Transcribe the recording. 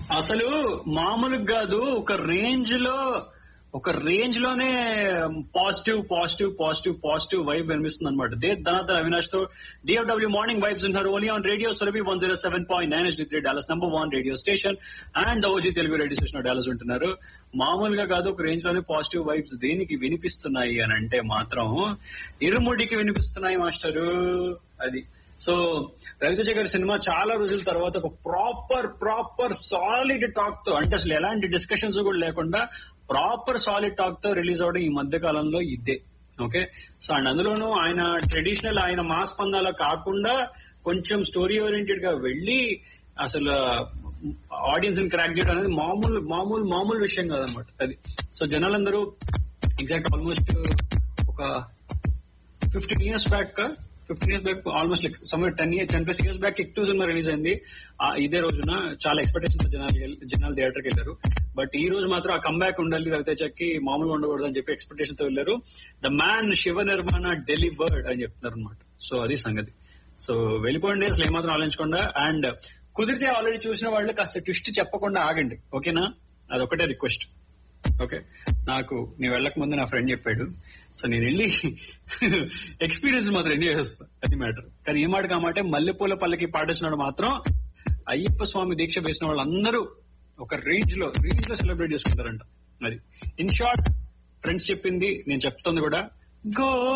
అసలు మామూలుగా కాదు ఒక రేంజ్ లో ఒక రేంజ్ లోనే positive positive positive positive vibe కనిపిస్తుంది అనమాట దే ధనాధర్ అవినాష్ తో డిఎఫ్డబ్ల్యూ మార్నింగ్ వైబ్స్ ఉన్నారు only on radio Surabhi one zero seven point nine S three Dallas number one radio station and OG Telugu radio station Dallas ఉంటున్నారు మామూలుగా కాదు ఒక రేంజ్ లోనే పాజిటివ్ వైబ్స్ దేనికి వినిపిస్తున్నాయి అని అంటే మాత్రం ఇరుముడికి వినిపిస్తున్నాయి మాస్టరు అది సో రవితేజ గారి సినిమా చాలా రోజుల తర్వాత ఒక ప్రాపర్ ప్రాపర్ సాలిడ్ టాక్ తో అంటే అసలు ఎలాంటి డిస్కషన్స్ కూడా లేకుండా ప్రాపర్ సాలిడ్ టాక్ తో రిలీజ్ అవడం ఈ మధ్య కాలంలో ఇదే ఓకే సో అండ్ అందులోనూ ఆయన ట్రెడిషనల్ ఆయన మాస్ పందాల కాకుండా కొంచెం స్టోరీ ఓరియంటెడ్ గా వెళ్ళి అసలు ఆడియన్స్ ని క్రాక్ చేయడం అనేది మామూలు మామూలు మామూలు విషయం కాదనమాట అది సో జనాలందరూ ఎగ్జాక్ట్ ఆల్మోస్ట్ ఒక fifteen years back fifteen years back almost like somewhere ten years ten plus years back kick two cinema release అయింది ఆ ఇదే రోజున చాలా ఎక్స్పెక్టేషన్ జనాలు జనాలు థియేటర్ కి వెళ్ళారు బట్ ఈ రోజు మాత్రం ఆ కంబ్యాక్ ఉండాలి రవితేజకి మామూలుగా ఉండకూడదు అని చెప్పి ఎక్స్పెక్టేషన్ తో వెళ్ళారు ద మ్యాన్ శివ నిర్మాణ డెలివర్డ్ అని చెప్తున్నారు అనమాట సో అది సంగతి సో వెళ్ళిపోండి అసలు ఏమాత్రం ఆలోచించకుండా అండ్ కుదిరితే ఆల్రెడీ చూసిన వాళ్ళు కాస్త ట్విస్ట్ చెప్పకుండా ఆగండి ఓకేనా అదొకటే రిక్వెస్ట్ ఓకే నాకు నీ వెళ్ళక ముందు నా ఫ్రెండ్ చెప్పాడు సో నేను వెళ్ళి ఎక్స్పీరియన్స్ మాత్రం ఎంజాయ్ చేస్తా అది మ్యాటర్ కానీ ఏ మాట కామంటే మల్లెపూల పల్లకి పాటిస్తున్నాడు మాత్రం అయ్యప్ప స్వామి దీక్ష వేసిన వాళ్ళందరూ ఒక రేంజ్ లో రేంజ్ లో సెలబ్రేట్ చేసుకుంటారంట అది ఇన్ షార్ట్ ఫ్రెండ్స్ చెప్పింది నేను చెప్తుంది కూడా గో